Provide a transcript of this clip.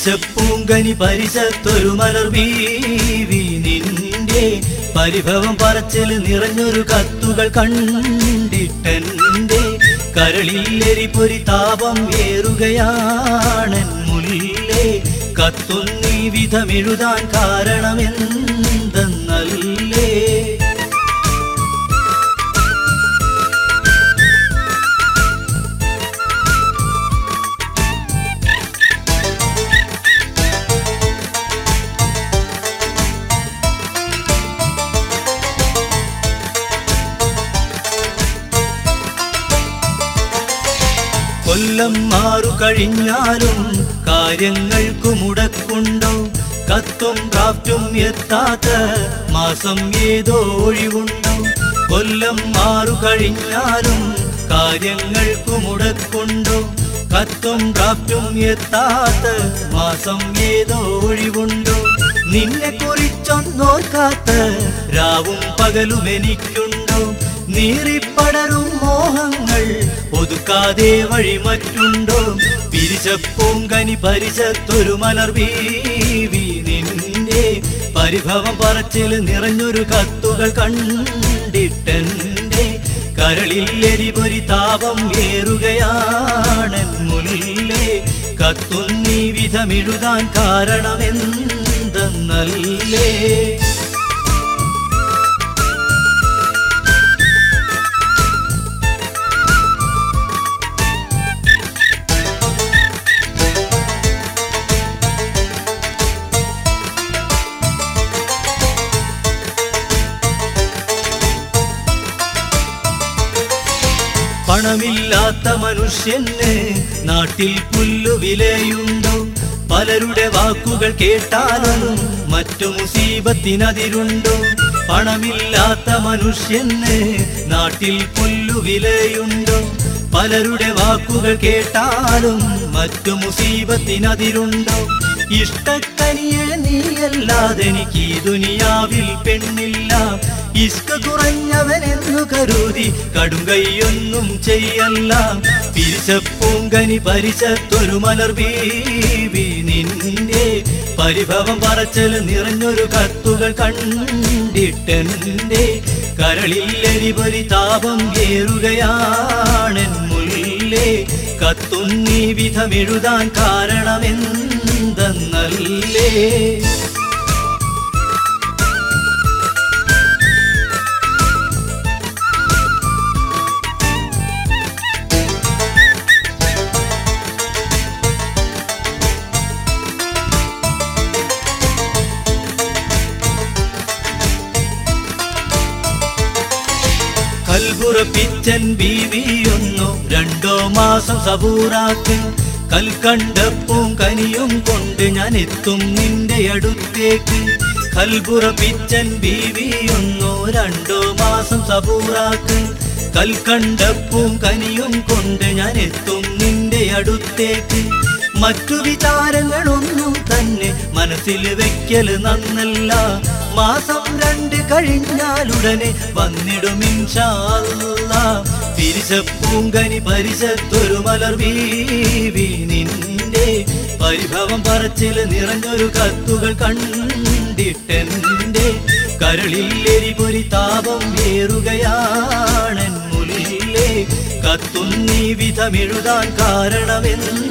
പിരിശപ്പൂങ്കനി പരിശത്തൊരു മലർ ബീവി നിന്റെ പരിഭവം പറച്ചിൽ നിറഞ്ഞൊരു കത്തുകൾ കണ്ടിട്ടെന്റെ കരളിൽ പൊരി താപം ഏറുകയാണൻ മുല്ലേ കത്തുന്നീ വിധമെഴുതാൻ കാരണമെന്തെന്നല്ലേ കൊല്ലം മാറു കഴിഞ്ഞാലും കാര്യങ്ങൾക്കു മുടക്കുണ്ടോ കത്തും ഡ്രാഫ്റ്റും എത്താത്ത മാസം ഏതോ ഒഴിവുണ്ടോ കൊല്ലം മാറു കഴിഞ്ഞാലും കാര്യങ്ങൾക്കു മുടക്കുണ്ടോ കത്തും ഡ്രാഫ്റ്റും എത്താത്ത മാസം ഏതോ ഒഴിവുണ്ടോ നിന്നെ കുറിച്ചൊന്നോർക്കാത്ത രാവും പകലും എനിക്കുണ്ടോ നീറിപ്പടരും മോഹങ്ങൾ ഒതുക്കാതെ വഴി മറ്റുണ്ടോ പിരിച്ചപ്പൂങ്കനി പരിശത്തൊരു മലർ ബീവി നിന്റെ പരിഭവം പറച്ചിൽ നിറഞ്ഞൊരു കത്തുകൾ കണ്ടിട്ടെന്റെ കരളിൽ എരിപൊരി താപം ഏറുകയാണ് മുല്ലേ കത്തുന്നീ വിധമെഴുതാൻ കാരണമെന്തെന്നല്ലേ പണമില്ലാത്ത മനുഷ്യന് നാട്ടിൽ പുല്ലു വിലയുണ്ടോ പലരുടെ വാക്കുകൾ കേട്ടാലും മറ്റു മുസീബത്തിനതിരുണ്ടോ പണമില്ലാത്ത മനുഷ്യന് നാട്ടിൽ പുല്ലു വിലയുണ്ടോ പലരുടെ വാക്കുകൾ കേട്ടാലും മറ്റു മുസീബത്തിനതിരുണ്ടോ ഇഷ്ടക്കനിയെ നീയല്ലാതെ എനിക്ക് ഈ ദുനിയാവിൽ പെണ്ണില്ല ഇഷ്ക കുറഞ്ഞവനെന്നു കരുതി കടുങ്കൈയൊന്നും ചെയ്യല്ല പിരിച്ചപ്പൂങ്കനി പരിശത്തൊരു മലർ ബീവി നിന്റെ പരിഭവം പറച്ചൽ നിറഞ്ഞൊരു കത്തുകൾ കണ്ടിട്ടെന്റെ കരളിൽ എരിപൊരി താപം ഏറുകയാണെൻ മുല്ലേ കത്തുന്നീ വിധമെഴുതാൻ കാരണമെന്തെന്നല്ലേ കൽപുറപ്പിച്ചൻ ബീവിയൊന്നു രണ്ടോ മാസം സബൂറാക്ക് കൽക്കണ്ടപ്പും കനിയും കൊണ്ട് ഞാൻ എത്തും നിന്റെ അടുത്തേക്ക് കൽപുറപ്പിച്ചൻ ബീവിയൊന്നു രണ്ടോ മാസം സബൂറാക്ക് കൽക്കണ്ടപ്പും കനിയും കൊണ്ട് ഞാൻ എത്തും നിന്റെ അടുത്തേക്ക് മറ്റു വിചാരങ്ങളൊന്നും തന്നെ മനസ്സിൽ വെക്കല് നന്നല്ല മാസം രണ്ട് കഴിഞ്ഞാലുടനെ വന്നിടും ഇൻഷാല്ലാ പിരിശപ്പൂങ്കനി പരിശത്തൊരു മലർ ബീവി നിന്റെ പരിഭവം പറച്ചില് നിറഞ്ഞൊരു കത്തുകൾ കണ്ടിട്ടെന്റെ കരളിൽ എരിപൊരി താപം ഏറുകയാണെൻ മുല്ലേ കത്തുന്നീ വിധമെഴുതാൻ കാരണമെന്ന്